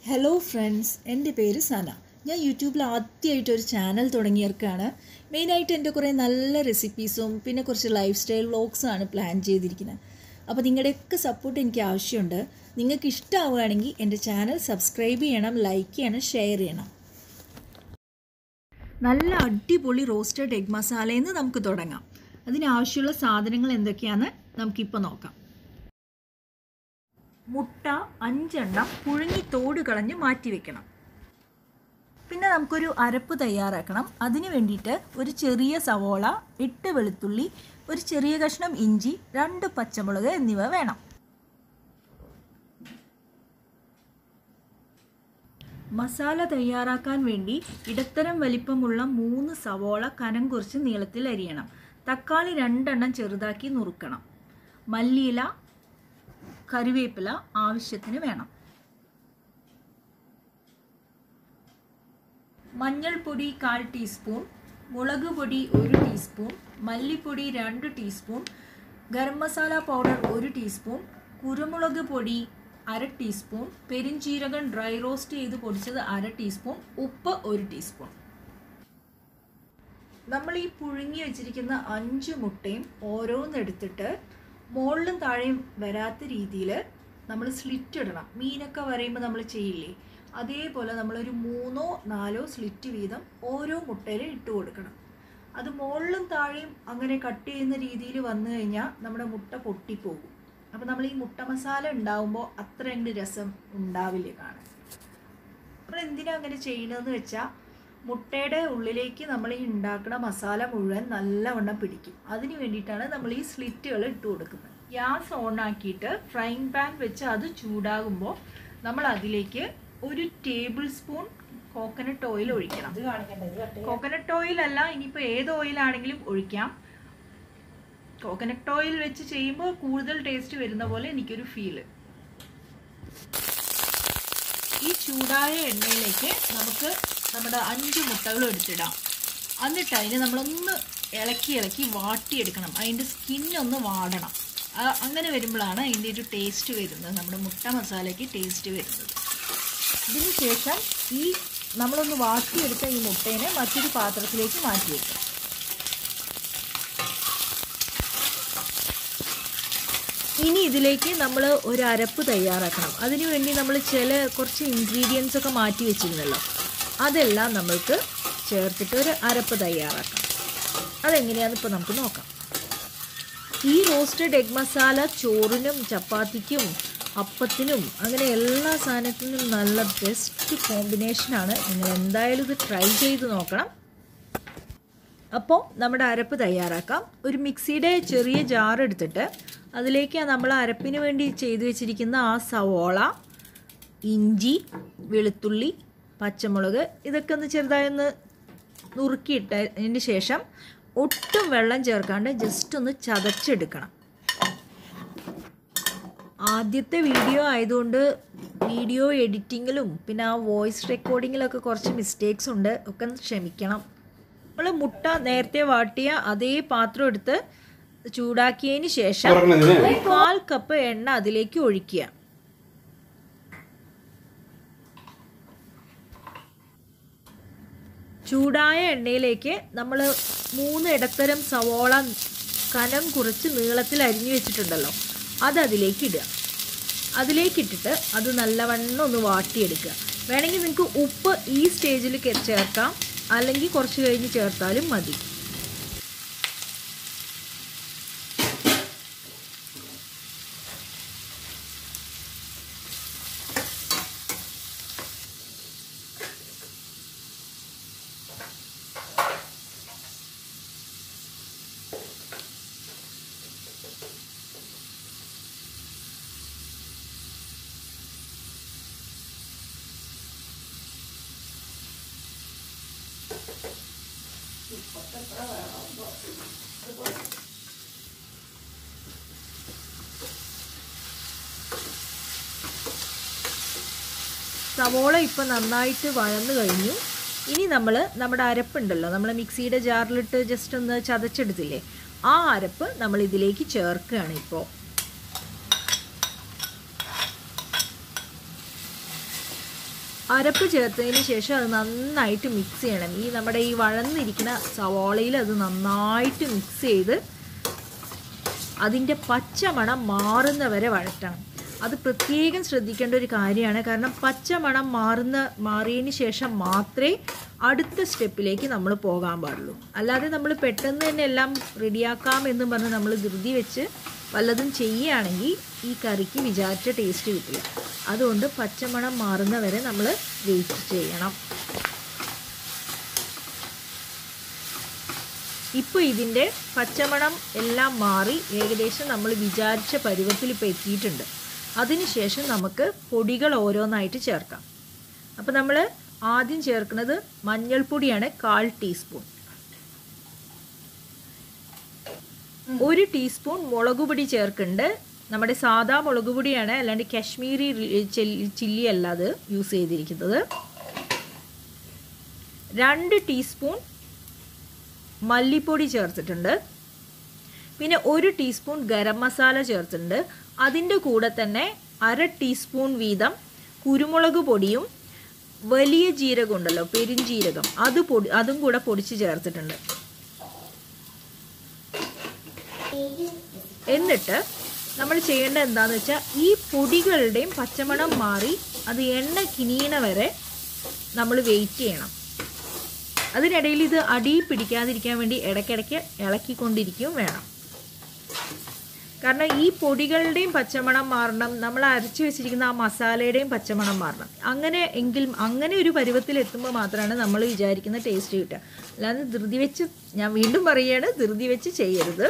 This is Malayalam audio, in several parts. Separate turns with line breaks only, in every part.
ഹലോ ഫ്രണ്ട്സ് എൻ്റെ പേര് സന ഞാൻ യൂട്യൂബിൽ ആദ്യമായിട്ട് ഒരു ചാനൽ തുടങ്ങിയവർക്കാണ് മെയിനായിട്ട് എൻ്റെ കുറേ നല്ല റെസിപ്പീസും പിന്നെ കുറച്ച് ലൈഫ് സ്റ്റൈൽ വ്ളോഗ്സും ആണ് പ്ലാൻ ചെയ്തിരിക്കുന്നത് അപ്പോൾ നിങ്ങളുടെയൊക്കെ സപ്പോർട്ട് എനിക്ക് ആവശ്യമുണ്ട് നിങ്ങൾക്ക് ഇഷ്ടമാവുകയാണെങ്കിൽ എൻ്റെ ചാനൽ സബ്സ്ക്രൈബ് ചെയ്യണം ലൈക്ക് ചെയ്യണം ഷെയർ ചെയ്യണം നല്ല അടിപൊളി റോസ്റ്റഡ് എഗ് മസാലയിൽ നിന്ന് നമുക്ക് തുടങ്ങാം അതിനാവശ്യമുള്ള സാധനങ്ങൾ എന്തൊക്കെയാണെന്ന് നമുക്കിപ്പോൾ നോക്കാം മുട്ട അഞ്ചെണ്ണം പുഴുങ്ങി തോട് കളഞ്ഞ് മാറ്റി വെക്കണം പിന്നെ നമുക്കൊരു അരപ്പ് തയ്യാറാക്കണം അതിന് വേണ്ടിയിട്ട് ഒരു ചെറിയ സവോള എട്ട് വെളുത്തുള്ളി ഒരു ചെറിയ കഷ്ണം ഇഞ്ചി രണ്ട് പച്ചമുളക് എന്നിവ വേണം മസാല തയ്യാറാക്കാൻ വേണ്ടി ഇടത്തരം വലിപ്പമുള്ള മൂന്ന് സവോള കനം കുറച്ച് നീളത്തിൽ അരിയണം തക്കാളി രണ്ടെണ്ണം ചെറുതാക്കി നുറുക്കണം മല്ലിയില കറിവേപ്പില ആവശ്യത്തിന് വേണം മഞ്ഞൾപ്പൊടി കാൽ ടീസ്പൂൺ മുളക് പൊടി ഒരു ടീസ്പൂൺ മല്ലിപ്പൊടി രണ്ട് ടീസ്പൂൺ ഗരം മസാല പൗഡർ ഒരു ടീസ്പൂൺ കുരുമുളക് പൊടി അര ടീസ്പൂൺ പെരിഞ്ചീരകം ഡ്രൈ റോസ്റ്റ് ചെയ്ത് പൊടിച്ചത് അര ടീസ്പൂൺ ഉപ്പ് ഒരു ടീസ്പൂൺ നമ്മൾ ഈ പുഴുങ്ങി വെച്ചിരിക്കുന്ന അഞ്ച് മുട്ടയും ഓരോന്നെടുത്തിട്ട് മുകളിലും താഴെയും വരാത്ത രീതിയിൽ നമ്മൾ സ്ലിറ്റ് ഇടണം മീനൊക്കെ വരയുമ്പോൾ നമ്മൾ ചെയ്യില്ലേ അതേപോലെ നമ്മളൊരു മൂന്നോ നാലോ സ്ലിറ്റ് വീതം ഓരോ മുട്ടയിൽ ഇട്ട് കൊടുക്കണം അത് മുകളിലും താഴെയും അങ്ങനെ കട്ട് ചെയ്യുന്ന രീതിയിൽ വന്നു കഴിഞ്ഞാൽ നമ്മുടെ മുട്ട പൊട്ടിപ്പോകും അപ്പോൾ നമ്മൾ ഈ മുട്ട മസാല ഉണ്ടാവുമ്പോൾ അത്ര അങ്ങ് രസം ഉണ്ടാവില്ല കാണാൻ നമ്മൾ എന്തിനാ അങ്ങനെ ചെയ്യണമെന്ന് വെച്ചാൽ മുട്ടയുടെ ഉള്ളിലേക്ക് നമ്മൾ ഈ ഉണ്ടാക്കുന്ന മസാല മുഴുവൻ നല്ലവണ്ണം പിടിക്കും അതിന് വേണ്ടിയിട്ടാണ് നമ്മൾ ഈ സ്ലിറ്റുകൾ ഇട്ട് കൊടുക്കുന്നത് ഗ്യാസ് ഓൺ ആക്കിയിട്ട് ഫ്രൈങ് പാൻ വെച്ച് അത് ചൂടാകുമ്പോൾ നമ്മൾ അതിലേക്ക് ഒരു ടേബിൾ സ്പൂൺ കോക്കനട്ട് ഓയിൽ ഒഴിക്കണം കോക്കനട്ട് ഓയിൽ അല്ല ഇനിയിപ്പോൾ ഏത് ഓയിലാണെങ്കിലും ഒഴിക്കാം കോക്കനട്ട് ഓയിൽ വെച്ച് ചെയ്യുമ്പോൾ കൂടുതൽ ടേസ്റ്റ് വരുന്ന പോലെ എനിക്കൊരു ഫീല് ഈ ചൂടായ എണ്ണയിലേക്ക് നമുക്ക് നമ്മുടെ അഞ്ച് മുട്ടകൾ എടുത്തിടാം എന്നിട്ട് അതിന് നമ്മളൊന്ന് ഇളക്കി ഇളക്കി വാട്ടിയെടുക്കണം അതിൻ്റെ സ്കിന്നൊന്ന് വാടണം അങ്ങനെ വരുമ്പോഴാണ് അതിൻ്റെ ഒരു ടേസ്റ്റ് വരുന്നത് നമ്മുടെ മുട്ട മസാലയ്ക്ക് ടേസ്റ്റ് വരുന്നത് ഇതിന് ശേഷം ഈ നമ്മളൊന്ന് വാട്ടിയെടുത്ത ഈ മുട്ടേനെ മറ്റൊരു പാത്രത്തിലേക്ക് മാറ്റി വയ്ക്കാം ഇനി ഇതിലേക്ക് നമ്മൾ ഒരു അരപ്പ് തയ്യാറാക്കണം അതിനു വേണ്ടി നമ്മൾ ചില കുറച്ച് ഇൻഗ്രീഡിയൻസ് ഒക്കെ മാറ്റി വെച്ചിരുന്നല്ലോ അതെല്ലാം നമ്മൾക്ക് ചേർത്തിട്ട് ഒരു അരപ്പ് തയ്യാറാക്കാം അതെങ്ങനെയാണെന്ന് ഇപ്പോൾ നമുക്ക് നോക്കാം ഈ റോസ്റ്റഡ് എഗ് മസാല ചോറിനും ചപ്പാത്തിക്കും അപ്പത്തിനും അങ്ങനെ എല്ലാ സാധനത്തിനും നല്ല ബെസ്റ്റ് കോമ്പിനേഷനാണ് നിങ്ങൾ എന്തായാലും ഇത് ട്രൈ ചെയ്ത് നോക്കണം അപ്പോൾ നമ്മുടെ അരപ്പ് തയ്യാറാക്കാം ഒരു മിക്സിയുടെ ചെറിയ ജാർ എടുത്തിട്ട് അതിലേക്ക് നമ്മൾ അരപ്പിന് വേണ്ടി ചെയ്തു വെച്ചിരിക്കുന്ന ആ സവോള ഇഞ്ചി വെളുത്തുള്ളി പച്ചമുളക് ഇതൊക്കെ ഒന്ന് ചെറുതായി ഒന്ന് നുറുക്കിയിട്ടതിന് ശേഷം ഒട്ടും വെള്ളം ചേർക്കാണ്ട് ജസ്റ്റ് ഒന്ന് ചതച്ചെടുക്കണം ആദ്യത്തെ വീഡിയോ ആയതുകൊണ്ട് വീഡിയോ എഡിറ്റിങ്ങിലും പിന്നെ ആ വോയിസ് റെക്കോർഡിങ്ങിലൊക്കെ കുറച്ച് മിസ്റ്റേക്സ് ഉണ്ട് ഒക്കെ ക്ഷമിക്കണം നമ്മൾ മുട്ട നേരത്തെ വാട്ടിയ അതേ പാത്രം എടുത്ത് ചൂടാക്കിയതിന് ശേഷം കാൽ കപ്പ് എണ്ണ അതിലേക്ക് ഒഴിക്കുക ചൂടായ എണ്ണയിലേക്ക് നമ്മൾ മൂന്ന് ഇടത്തരം സവോള കനം കുറച്ച് നീളത്തിൽ അരിഞ്ഞു വെച്ചിട്ടുണ്ടല്ലോ അത് അതിലേക്ക് ഇടുക അതിലേക്കിട്ടിട്ട് അത് നല്ലവണ്ണം ഒന്ന് വാട്ടിയെടുക്കുക വേണമെങ്കിൽ നിങ്ങൾക്ക് ഉപ്പ് ഈ സ്റ്റേജിൽ ചേർക്കാം അല്ലെങ്കിൽ കുറച്ച് കഴിഞ്ഞ് ചേർത്താലും മതി സവോള ഇപ്പം നന്നായിട്ട് വഴന്നു കഴിഞ്ഞു ഇനി നമ്മൾ നമ്മുടെ അരപ്പുണ്ടല്ലോ നമ്മൾ മിക്സിയുടെ ജാറിലിട്ട് ജസ്റ്റ് ഒന്ന് ചതച്ചെടുത്തില്ലേ ആ അരപ്പ് നമ്മൾ ഇതിലേക്ക് ചേർക്കുകയാണ് ഇപ്പോൾ അരപ്പ് ചേർത്തതിന് ശേഷം അത് നന്നായിട്ട് മിക്സ് ചെയ്യണം ഈ നമ്മുടെ ഈ വഴന്നിരിക്കുന്ന സവാളയിൽ അത് നന്നായിട്ട് മിക്സ് ചെയ്ത് അതിൻ്റെ പച്ചമണം മാറുന്നവരെ വഴറ്റണം അത് പ്രത്യേകം ശ്രദ്ധിക്കേണ്ട ഒരു കാര്യമാണ് കാരണം പച്ചമണം മാറുന്ന മാറിയതിന് ശേഷം മാത്രമേ അടുത്ത സ്റ്റെപ്പിലേക്ക് നമ്മൾ പോകാൻ പാടുള്ളൂ അല്ലാതെ നമ്മൾ പെട്ടെന്ന് തന്നെ എല്ലാം റെഡിയാക്കാം എന്ന് പറഞ്ഞ് നമ്മൾ ധൃതി വെച്ച് വല്ലതും ചെയ്യുകയാണെങ്കിൽ ഈ കറിക്ക് വിചാരിച്ച ടേസ്റ്റ് കിട്ടില്ല അതുകൊണ്ട് പച്ചമണം മാറുന്നവരെ നമ്മൾ വെയിറ്റ് ചെയ്യണം ഇപ്പോൾ ഇതിൻ്റെ പച്ചമണം എല്ലാം മാറി ഏകദേശം നമ്മൾ വിചാരിച്ച പരുവത്തിൽ ഇപ്പോൾ എത്തിയിട്ടുണ്ട് അതിനുശേഷം നമുക്ക് പൊടികൾ ഓരോന്നായിട്ട് ചേർക്കാം അപ്പോൾ നമ്മൾ ആദ്യം ചേർക്കുന്നത് മഞ്ഞൾപ്പൊടിയാണ് കാൽ ടീസ്പൂൺ ഒരു ടീസ്പൂൺ മുളക് പൊടി ചേർക്കുന്നുണ്ട് നമ്മുടെ സാധാ മുളക് പൊടിയാണ് അല്ലാണ്ട് കാശ്മീരി ചില്ലി അല്ല അത് യൂസ് ചെയ്തിരിക്കുന്നത് രണ്ട് ടീസ്പൂൺ മല്ലിപ്പൊടി ചേർത്തിട്ടുണ്ട് പിന്നെ ഒരു ടീസ്പൂൺ ഗരം മസാല ചേർത്തിട്ടുണ്ട് അതിൻ്റെ കൂടെ തന്നെ അര ടീസ്പൂൺ വീതം കുരുമുളക് പൊടിയും വലിയ ജീരകം ഉണ്ടല്ലോ പെരുംജീരകം അത് പൊടി അതും കൂടെ പൊടിച്ച് ചേർത്തിട്ടുണ്ട് എന്നിട്ട് നമ്മൾ ചെയ്യേണ്ടത് എന്താണെന്ന് വെച്ചാൽ ഈ പൊടികളുടെയും പച്ചമണം മാറി അത് എണ്ണ കിനിയണ വരെ നമ്മൾ വെയിറ്റ് ചെയ്യണം അതിനിടയിൽ ഇത് അടിയിൽ പിടിക്കാതിരിക്കാൻ വേണ്ടി ഇടയ്ക്കിടയ്ക്ക് ഇളക്കിക്കൊണ്ടിരിക്കുകയും വേണം കാരണം ഈ പൊടികളുടെയും പച്ചമണം മാറണം നമ്മൾ അരച്ചു വെച്ചിരിക്കുന്ന ആ മസാലയുടെയും പച്ചമണം മാറണം അങ്ങനെ എങ്കിൽ അങ്ങനെ ഒരു പരുവത്തിൽ എത്തുമ്പോൾ മാത്രമാണ് നമ്മൾ വിചാരിക്കുന്ന ടേസ്റ്റ് കിട്ടുക അല്ലാതെ ധൃതി വെച്ച് ഞാൻ വീണ്ടും പറയുകയാണ് ധൃതി വെച്ച് ചെയ്യരുത്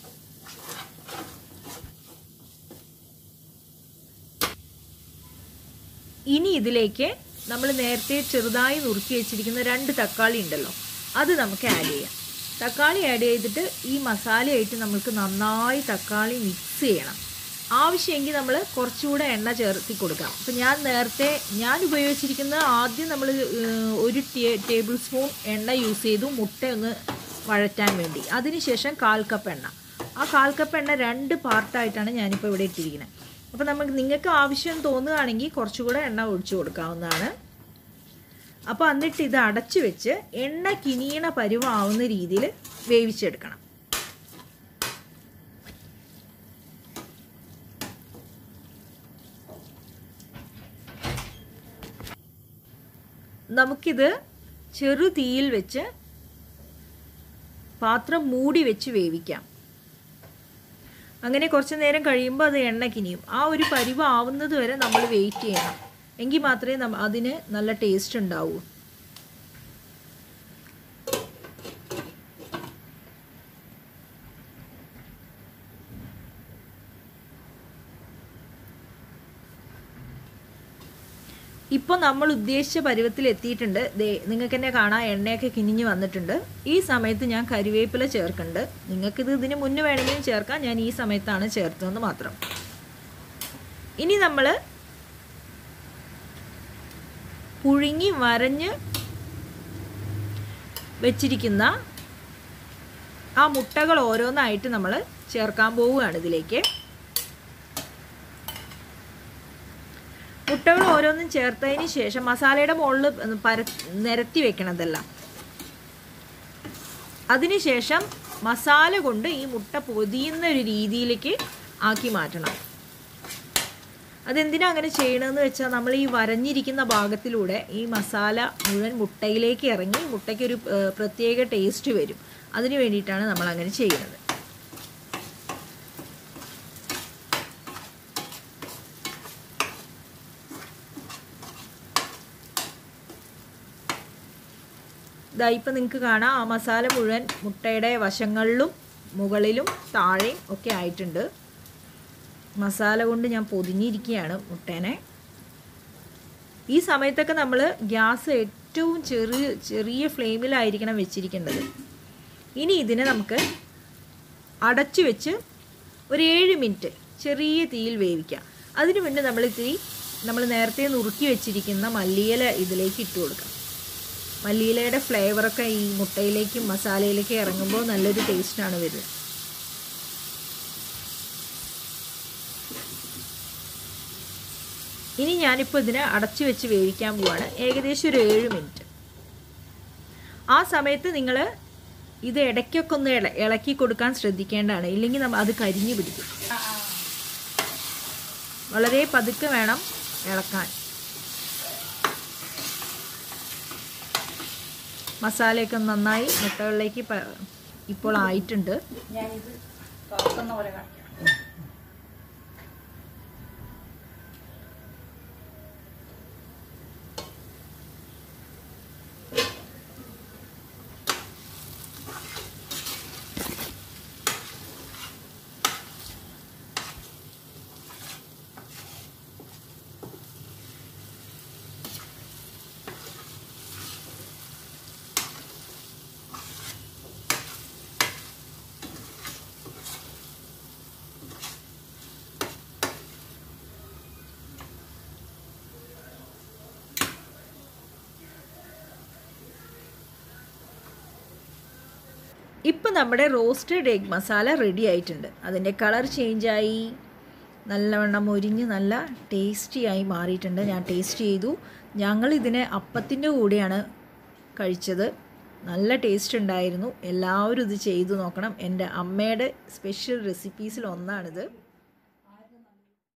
ഇനി ഇതിലേക്ക് നമ്മൾ നേരത്തെ ചെറുതായി നുറുക്കി വെച്ചിരിക്കുന്ന രണ്ട് തക്കാളി ഉണ്ടല്ലോ അത് നമുക്ക് ആഡ് ചെയ്യാം തക്കാളി ആഡ് ചെയ്തിട്ട് ഈ മസാലയായിട്ട് നമുക്ക് നന്നായി തക്കാളി മിക്സ് ചെയ്യണം ആവശ്യമെങ്കിൽ നമ്മൾ കുറച്ചുകൂടെ എണ്ണ ചേർത്തി കൊടുക്കാം അപ്പം ഞാൻ നേരത്തെ ഞാൻ ഉപയോഗിച്ചിരിക്കുന്ന ആദ്യം നമ്മൾ ഒരു ടേബിൾ സ്പൂൺ എണ്ണ യൂസ് ചെയ്തു മുട്ട ഒന്ന് വഴറ്റാൻ വേണ്ടി അതിനുശേഷം കാൽ കപ്പ് എണ്ണ ആ കാൽ കപ്പ് എണ്ണ രണ്ട് പാർട്ടായിട്ടാണ് ഞാനിപ്പോൾ ഇവിടെ ഇട്ടിരിക്കുന്നത് അപ്പോൾ നമുക്ക് നിങ്ങൾക്ക് ആവശ്യം തോന്നുകയാണെങ്കിൽ കുറച്ചുകൂടെ എണ്ണ ഒഴിച്ചു കൊടുക്കാവുന്നതാണ് അപ്പോൾ എന്നിട്ട് ഇത് അടച്ചു വെച്ച് എണ്ണ കിനിയണ പരുവാവുന്ന രീതിയിൽ വേവിച്ചെടുക്കണം നമുക്കിത് ചെറു തീയിൽ വെച്ച് പാത്രം മൂടി വെച്ച് വേവിക്കാം അങ്ങനെ കുറച്ച് നേരം കഴിയുമ്പോൾ അത് എണ്ണ കിനിയും ആ ഒരു പരിവ് ആവുന്നത് വരെ നമ്മൾ വെയിറ്റ് ചെയ്യണം എങ്കിൽ മാത്രമേ നമ്മ അതിന് നല്ല ടേസ്റ്റ് ഉണ്ടാവൂ ഇപ്പോൾ നമ്മൾ ഉദ്ദേശിച്ച പരുവത്തിൽ എത്തിയിട്ടുണ്ട് ദേ നിങ്ങൾക്ക് തന്നെ കാണാം എണ്ണയൊക്കെ കിനിഞ്ഞ് വന്നിട്ടുണ്ട് ഈ സമയത്ത് ഞാൻ കരിവേപ്പില ചേർക്കുന്നുണ്ട് നിങ്ങൾക്കിത് ഇതിന് മുന്നേ വേണമെങ്കിലും ചേർക്കാം ഞാൻ ഈ സമയത്താണ് ചേർത്തതെന്ന് മാത്രം ഇനി നമ്മൾ പുഴുങ്ങി വരഞ്ഞ് വെച്ചിരിക്കുന്ന ആ മുട്ടകൾ ഓരോന്നായിട്ട് നമ്മൾ ചേർക്കാൻ പോവുകയാണ് ഇതിലേക്ക് മുട്ടകൾ ഓരോന്നും ചേർത്തതിന് ശേഷം മസാലയുടെ മുകളിൽ പര നിരത്തി വെക്കണതല്ല അതിനുശേഷം മസാല കൊണ്ട് ഈ മുട്ട പൊതിയുന്ന ഒരു രീതിയിലേക്ക് ആക്കി മാറ്റണം അതെന്തിനാ അങ്ങനെ ചെയ്യണമെന്ന് വെച്ചാൽ നമ്മൾ ഈ വരഞ്ഞിരിക്കുന്ന ഭാഗത്തിലൂടെ ഈ മസാല മുഴുവൻ മുട്ടയിലേക്ക് ഇറങ്ങി മുട്ടയ്ക്കൊരു പ്രത്യേക ടേസ്റ്റ് വരും അതിന് വേണ്ടിയിട്ടാണ് നമ്മൾ അങ്ങനെ ചെയ്യുന്നത് ഇതാ ഇപ്പം നിങ്ങൾക്ക് കാണാം ആ മസാല മുഴുവൻ മുട്ടയുടെ വശങ്ങളിലും മുകളിലും താഴെയും ഒക്കെ ആയിട്ടുണ്ട് മസാല കൊണ്ട് ഞാൻ പൊതിഞ്ഞിരിക്കുകയാണ് മുട്ടേനെ ഈ സമയത്തൊക്കെ നമ്മൾ ഗ്യാസ് ഏറ്റവും ചെറിയ ചെറിയ ഫ്ലെയിമിലായിരിക്കണം വെച്ചിരിക്കേണ്ടത് ഇനി ഇതിനെ നമുക്ക് അടച്ചു വെച്ച് ഒരു ഏഴ് മിനിറ്റ് ചെറിയ തീയിൽ വേവിക്കാം അതിനു മുന്നേ നമ്മൾ ഇത്തിരി നമ്മൾ നേരത്തെ നുറുക്കി വെച്ചിരിക്കുന്ന മല്ലിയില ഇതിലേക്ക് ഇട്ട് കൊടുക്കാം മല്ലിയിലയുടെ ഫ്ലേവറൊക്കെ ഈ മുട്ടയിലേക്കും മസാലയിലേക്കും ഇറങ്ങുമ്പോൾ നല്ലൊരു ടേസ്റ്റാണ് വരുന്നത് ഇനി ഞാനിപ്പോൾ ഇതിനെ അടച്ചു വെച്ച് വേവിക്കാൻ പോവാണ് ഏകദേശം ഒരു ഏഴ് മിനിറ്റ് ആ സമയത്ത് നിങ്ങൾ ഇത് ഇടയ്ക്കൊക്കെ ഒന്ന് ഇള ഇളക്കി കൊടുക്കാൻ ശ്രദ്ധിക്കേണ്ടതാണ് ഇല്ലെങ്കിൽ നമ്മ അത് കരിഞ്ഞു പിടിക്കും വളരെ പതുക്കെ വേണം ഇളക്കാൻ മസാലയൊക്കെ നന്നായി മുട്ടകളിലേക്ക് പ- ഇപ്പോൾ ആയിട്ടുണ്ട്
ഞാനിത് തുറക്കുന്ന പോലെ കാണിക്കാം
ഇപ്പം നമ്മുടെ റോസ്റ്റഡ് എഗ് മസാല റെഡി ആയിട്ടുണ്ട് അതിൻ്റെ കളർ ചേഞ്ചായി നല്ലവണ്ണം മൊരിഞ്ഞ് നല്ല ടേസ്റ്റി ആയി മാറിയിട്ടുണ്ട് ഞാൻ ടേസ്റ്റ് ചെയ്തു ഞങ്ങൾ ഇതിനെ അപ്പത്തിൻ്റെ കൂടെയാണ് കഴിച്ചത് നല്ല ടേസ്റ്റ് ഉണ്ടായിരുന്നു എല്ലാവരും ഇത് ചെയ്തു നോക്കണം എൻ്റെ അമ്മയുടെ സ്പെഷ്യൽ റെസിപ്പീസിൽ ഒന്നാണിത്